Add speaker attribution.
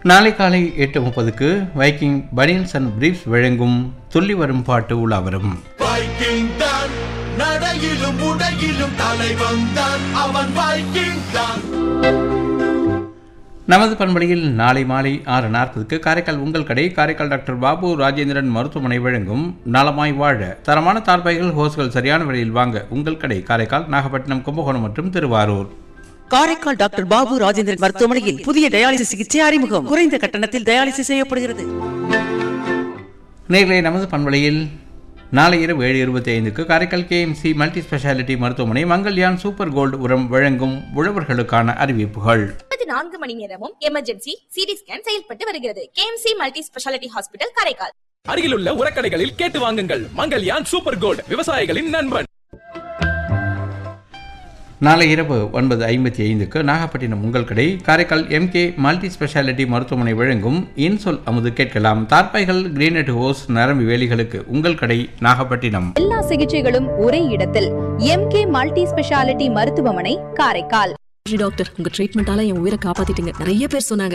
Speaker 1: நாளை காலை எட்டு முப்பதுக்கு வைக்கிங் பனியன்ஸ் அண்ட் பிரீஃப்ஸ் வழங்கும் துள்ளி வரும் பாட்டு உலா வரும்
Speaker 2: வைக்கிங் தான் நடையிலும் உடையிலும் தலைவன் தான் அவன் வைக்கிங் தான்
Speaker 1: நமது பண்பலையில் நாளை மாலை ஆறு நாற்பதுக்கு காரைக்கால் உங்கள் கடை காரைக்கால் டாக்டர் பாபு ராஜேந்திரன் மருத்துவமனை வழங்கும் நலமாய் வாழ தரமான தார்பாய்கள் ஹோஸ்கள் சரியான விலையில் வாங்க உங்கள் கடை காரைக்கால் நாகப்பட்டினம் கும்பகோணம் மற்றும் திருவாரூர்
Speaker 3: காரைக்கால் டாக்டர் பாபு ராஜேந்திரன் மருத்துவமனையில் புதிய டயாலிசிஸ் சிகிச்சை அறிமுகம் குறைந்த கட்டணத்தில் டயாலிசிஸ் செய்யப்படுகிறது
Speaker 1: நேர்களை நமது பண்பலையில் நாளை இரவு ஏழு இருபத்தி ஐந்துக்கு காரைக்கால் கேஎம்சி மல்டி ஸ்பெஷாலிட்டி மருத்துவமனை மங்கல்யான் சூப்பர் கோல்டு உரம் வழங்கும் உழவர்களுக்கான அறிவிப்புகள்
Speaker 4: இருபத்தி நான்கு மணி நேரமும் எமர்ஜென்சி சிடி ஸ்கேன் செயல்பட்டு வருகிறது KMC multi speciality hospital Karaikal
Speaker 5: அருகிலுள்ள உரக்கடைகளில் கேட்டு வாங்குங்கள் மங்கல்யான் சூப்பர் கோல்ட் விவசாயிகளின் நண்பன்
Speaker 1: நாளை இரவு ஒன்பது ஐம்பத்தி ஐந்துக்கு நாகப்பட்டினம் உங்கள் கடை காரைக்கால் எம்கே மல்டி ஸ்பெஷாலிட்டி மருத்துவமனை வழங்கும் இன்சொல் அமுது கேட்கலாம் தார்பாய்கள் கிரீனட் ஹோஸ் நரம்பு வேலிகளுக்கு உங்கள் கடை நாகப்பட்டினம்
Speaker 6: எல்லா சிகிச்சைகளும் ஒரே இடத்தில் எம்கே மல்டி ஸ்பெஷாலிட்டி மருத்துவமனை காரைக்கால்
Speaker 7: டாக்டர் உங்க ட்ரீட்மெண்டால என் உயிரை காப்பாத்திட்டீங்க நிறைய பேர் சொன்னாங்க